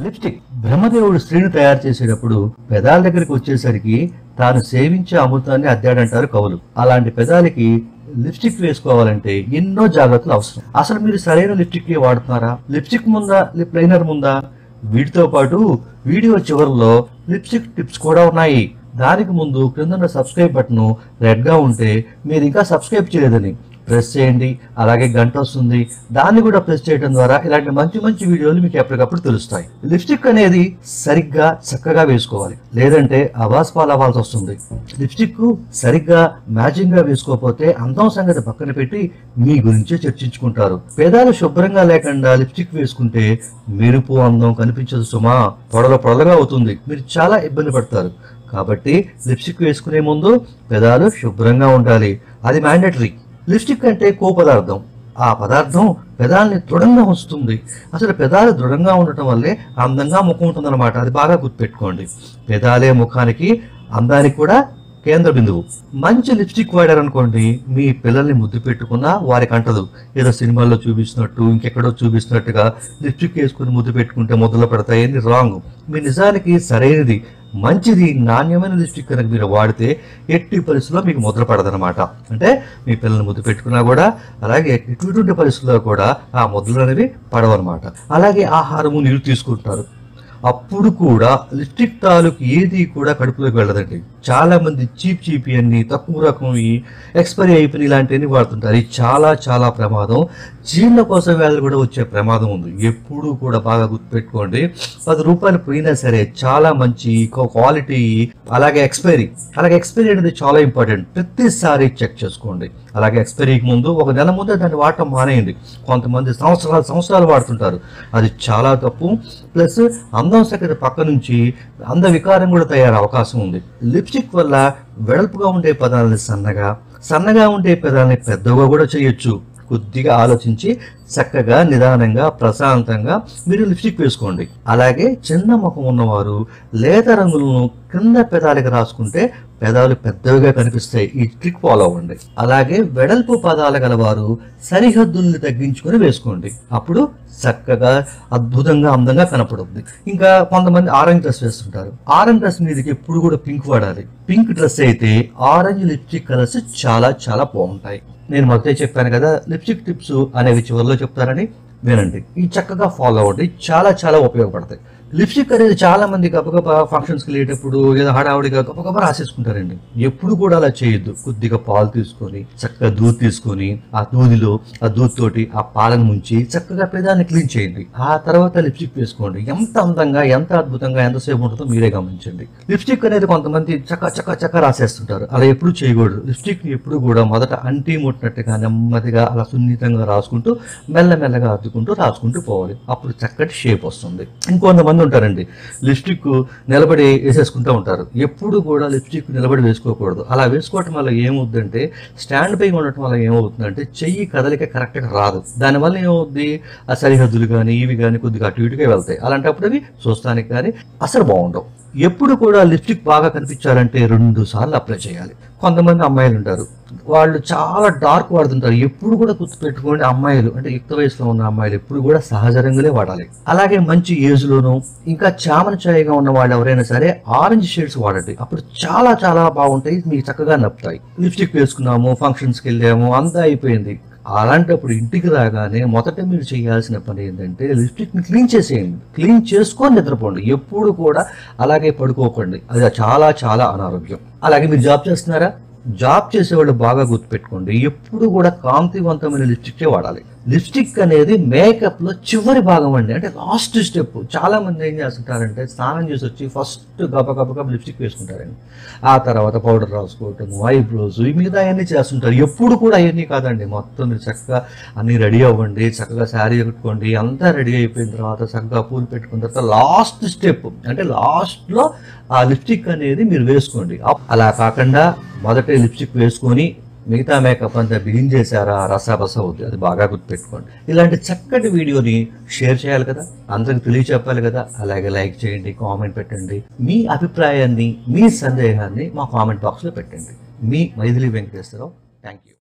lipstick బ్రహ్మదేవుడు స్త్రీని తయారు చేసేటప్పుడు పెదాల దగ్గరికి వచ్చేసరికి తాను సేవించే అమృతాన్ని అద్దాడంటారు కవులు అలాంటి పెదాలకి లిప్స్టిక్ వేసుకోవాలంటే ఎన్నో జాగ్రత్తలు అవసరం అసలు మీరు సరైన లిప్స్టిక్ వాడుతున్నారా లిప్స్టిక్ ముందా లిప్ లైనర్ ముందా వీటితో పాటు వీడియో చివరిలో లిప్స్టిక్ టిప్స్ కూడా ఉన్నాయి దానికి ముందు క్రింద సబ్స్క్రైబ్ బటన్ రెడ్ గా ఉంటే మీరు ఇంకా సబ్స్క్రైబ్ చేయలేదని ప్రెస్ చేయండి అలాగే గంట వస్తుంది దాన్ని కూడా ప్రెస్ చేయడం ద్వారా ఇలాంటి మంచి మంచి వీడియోలు మీకు ఎప్పటికప్పుడు తెలుస్తాయి లిప్స్టిక్ అనేది సరిగ్గా చక్కగా వేసుకోవాలి లేదంటే అవాస్ పాలవ్వాల్సి వస్తుంది లిప్స్టిక్ సరిగ్గా మ్యాచింగ్ గా వేసుకోకపోతే అందం సంగతి పక్కన పెట్టి మీ గురించే చర్చించుకుంటారు పేదాలు శుభ్రంగా లేకుండా లిప్స్టిక్ వేసుకుంటే మెరుపు అందం కనిపించదు సుమా పొడల పొడలుగా అవుతుంది మీరు చాలా ఇబ్బంది పడతారు కాబట్టి లిప్స్టిక్ వేసుకునే ముందు పెదాలు శుభ్రంగా ఉండాలి అది మ్యాండేటరీ లిప్స్టిక్ అంటే కో పదార్థం ఆ పదార్థం పెదాల్ని దృఢంగా ఉంచుతుంది అసలు పెదాలు దృఢంగా ఉండటం వల్లే అందంగా ముఖం ఉంటుందన్నమాట అది బాగా గుర్తుపెట్టుకోండి పెదాలే ముఖానికి అందానికి కూడా కేంద్ర బిందువు మంచి లిప్స్టిక్ వాడారనుకోండి మీ పిల్లల్ని ముద్దు పెట్టుకున్నా వారికి అంటదు ఏదో సినిమాల్లో చూపిస్తున్నట్టు ఇంకెక్కడో చూపిస్తున్నట్టుగా లిప్స్టిక్ వేసుకుని ముద్దు పెట్టుకుంటే ముద్దులు పడతాయని రాంగ్ మీ నిజానికి సరైనది మంచిది నాణ్యమైన లిప్స్టిక్ కనుక మీరు వాడితే ఎట్టి పరిస్థితుల్లో మీకు ముద్ర పడదనమాట అంటే మీ పిల్లల్ని ముద్దు పెట్టుకున్నా కూడా అలాగే ఇటువంటి పరిస్థితుల్లో కూడా ఆ ముద్రలు అనేవి పడవన్నమాట అలాగే ఆహారము నీరు తీసుకుంటారు అప్పుడు కూడా లిప్స్టిక్ తాలూకు ఏది కూడా కడుపులోకి వెళ్ళదండి చాలా మంది చీప్ చీపి అన్ని తక్కువ రకం ఎక్స్పైరీ అయిపోయిన ఇలాంటివన్నీ వాడుతుంటారు ఇది చాలా చాలా ప్రమాదం జీర్ణకోశ వ్యాధులు కూడా వచ్చే ప్రమాదం ఉంది ఎప్పుడు కూడా బాగా గుర్తుపెట్టుకోండి పది రూపాయలు పోయినా సరే చాలా మంచి క్వాలిటీ అలాగే ఎక్స్పైరీ అలాగే ఎక్స్పైరీ అనేది చాలా ఇంపార్టెంట్ ప్రతిసారి చెక్ చేసుకోండి అలాగే ఎక్స్పైరీకి ముందు ఒక నెల ముందే దాన్ని వాడటం మానేయండి కొంతమంది సంవత్సరాలు సంవత్సరాలు వాడుతుంటారు అది చాలా తప్పు ప్లస్ అందం సంగతి పక్క నుంచి అంద వికారం కూడా తయారయ్యే అవకాశం ఉంది లిప్స్టిక్ వల్ల వెడల్పుగా ఉండే పదాలని సన్నగా సన్నగా ఉండే పదాలని పెద్దగా కూడా చేయొచ్చు కొద్దిగా ఆలోచించి చక్కగా నిదానంగా ప్రశాంతంగా మీరు లిప్స్టిక్ వేసుకోండి అలాగే చిన్న ముఖం ఉన్నవారు లేత రంగులను కింద పెదాలకి రాసుకుంటే పెదాలు పెద్దవిగా కనిపిస్తాయి ఈ ట్రిక్ ఫాలో అవ్వండి అలాగే వెడల్పు పదాలు గలవారు సరిహద్దుల్ని తగ్గించుకొని వేసుకోండి అప్పుడు చక్కగా అద్భుతంగా అందంగా కనపడుతుంది ఇంకా కొంతమంది ఆరెంజ్ డ్రెస్ వేస్తుంటారు ఆరెంజ్ డ్రెస్ మీదకి ఎప్పుడు కూడా పింక్ వాడాలి పింక్ డ్రెస్ అయితే ఆరెంజ్ లిప్స్టిక్ కలర్స్ చాలా చాలా బాగుంటాయి నేను మొదటే చెప్పాను కదా లిప్స్టిక్ టిప్స్ అనేవి చివరిలో చెప్తారని వినండి ఈ చక్కగా ఫాలో అవ్వండి చాలా చాలా ఉపయోగపడతాయి లిప్స్టిక్ అనేది చాలా మంది గబగబా ఫంక్షన్స్కి వెళ్ళేటప్పుడు ఏదో హడావుడిగా గబగబా రాసేసుకుంటారండి ఎప్పుడు కూడా అలా చేయొద్దు కొద్దిగా పాలు తీసుకొని చక్కగా దూద్ తీసుకొని ఆ దూదిలో ఆ దూద్ తోటి ఆ పాలను ముంచి చక్కగా పెదాన్ని క్లీన్ చేయండి ఆ తర్వాత లిప్స్టిక్ వేసుకోండి ఎంత అందంగా ఎంత అద్భుతంగా ఎంతసేపు ఉంటుందో మీరే గమనించండి లిప్స్టిక్ అనేది కొంతమంది చక్క చక్క చక్క రాసేస్తుంటారు అలా ఎప్పుడు చేయకూడదు లిప్స్టిక్ ని ఎప్పుడు కూడా మొదట అంటి ముట్టినట్టుగా నెమ్మదిగా అలా సున్నితంగా రాసుకుంటూ మెల్లమెల్లగా అద్దుకుంటూ రాసుకుంటూ పోవాలి అప్పుడు చక్కటి షేప్ వస్తుంది ఇంకొంతమంది ఉంటారండి లిప్స్టిక్ నిలబడి వేసేసుకుంటూ ఉంటారు ఎప్పుడు కూడా లిప్స్టిక్ నిలబడి వేసుకోకూడదు అలా వేసుకోవటం వల్ల ఏమవుతుందంటే స్టాండ్ పై ఉండటం వల్ల ఏమవుతుందంటే చెయ్యి కదలిక కరెక్ట్గా రాదు దానివల్ల ఏమవుద్ది ఆ సరిహద్దులు కానీ ఇవి కానీ కొద్దిగా అటు ఇటుగా వెళ్తాయి అలాంటప్పుడు అవి చూస్తానికి కానీ అసలు బాగుండవు ఎప్పుడు కూడా లిప్స్టిక్ బాగా కనిపించాలంటే రెండు సార్లు అప్లై చేయాలి కొంతమంది అమ్మాయిలు ఉంటారు వాళ్ళు చాలా డార్క్ వాడుతుంటారు ఎప్పుడు కూడా గుర్తుపెట్టుకోండి అమ్మాయిలు అంటే యుక్త వయసులో ఉన్న అమ్మాయిలు ఎప్పుడు కూడా సహజ రంగులే వాడాలి అలాగే మంచి ఏజ్ లోను ఇంకా చామన ఛాయగా ఉన్న వాళ్ళు ఎవరైనా సరే ఆరెంజ్ షేడ్స్ వాడండి అప్పుడు చాలా చాలా బాగుంటాయి మీకు చక్కగా నప్పుతాయి లిప్స్టిక్ వేసుకున్నాము ఫంక్షన్స్కి వెళ్ళాము అంతా అయిపోయింది అలాంటప్పుడు ఇంటికి రాగానే మొదట మీరు చేయాల్సిన పని ఏంటంటే లిప్స్టిక్ ని క్లీన్ చేసేయండి క్లీన్ చేసుకొని నిద్రపోండి ఎప్పుడు కూడా అలాగే పడుకోకండి అది చాలా చాలా అనారోగ్యం అలాగే మీరు జాబ్ చేస్తున్నారా జాబ్ చేసేవాళ్ళు బాగా గుర్తుపెట్టుకోండి ఎప్పుడు కూడా కాంతివంతమైన లిప్స్టిక్ వాడాలి లిప్స్టిక్ అనేది మేకప్ లో చివరి భాగం అండి అంటే లాస్ట్ స్టెప్ చాలా మంది ఏం చేస్తుంటారంటే స్నానం చేసి వచ్చి ఫస్ట్ గబ గబ గబ లిప్స్టిక్ వేసుకుంటారండి ఆ తర్వాత పౌడర్ రాసుకోవటం ఐబ్రోస్ ఈ మిగతా అవన్నీ చేస్తుంటారు ఎప్పుడు కూడా అవన్నీ కాదండి మొత్తం మీరు చక్కగా అన్ని రెడీ అవ్వండి చక్కగా శారీ కట్టుకోండి అంతా రెడీ అయిపోయిన తర్వాత చక్కగా పూలు పెట్టుకున్న తర్వాత లాస్ట్ స్టెప్ అంటే లాస్ట్ లో ఆ లిప్స్టిక్ అనేది మీరు వేసుకోండి అప్- అలా కాకుండా మొదట లిప్స్టిక్ వేసుకొని మిగతా మేకప్ అంతా బిగిన్ చేశారా రసాబస అవుద్ది అది బాగా గుర్తుపెట్టుకోండి ఇలాంటి చక్కటి వీడియోని షేర్ చేయాలి కదా అందరికి తెలియచెప్పాలి కదా అలాగే లైక్ చేయండి కామెంట్ పెట్టండి మీ అభిప్రాయాన్ని మీ సందేహాన్ని మా కామెంట్ బాక్స్లో పెట్టండి మీ మైథిలి వెంకటేశ్వరరావు థ్యాంక్ యూ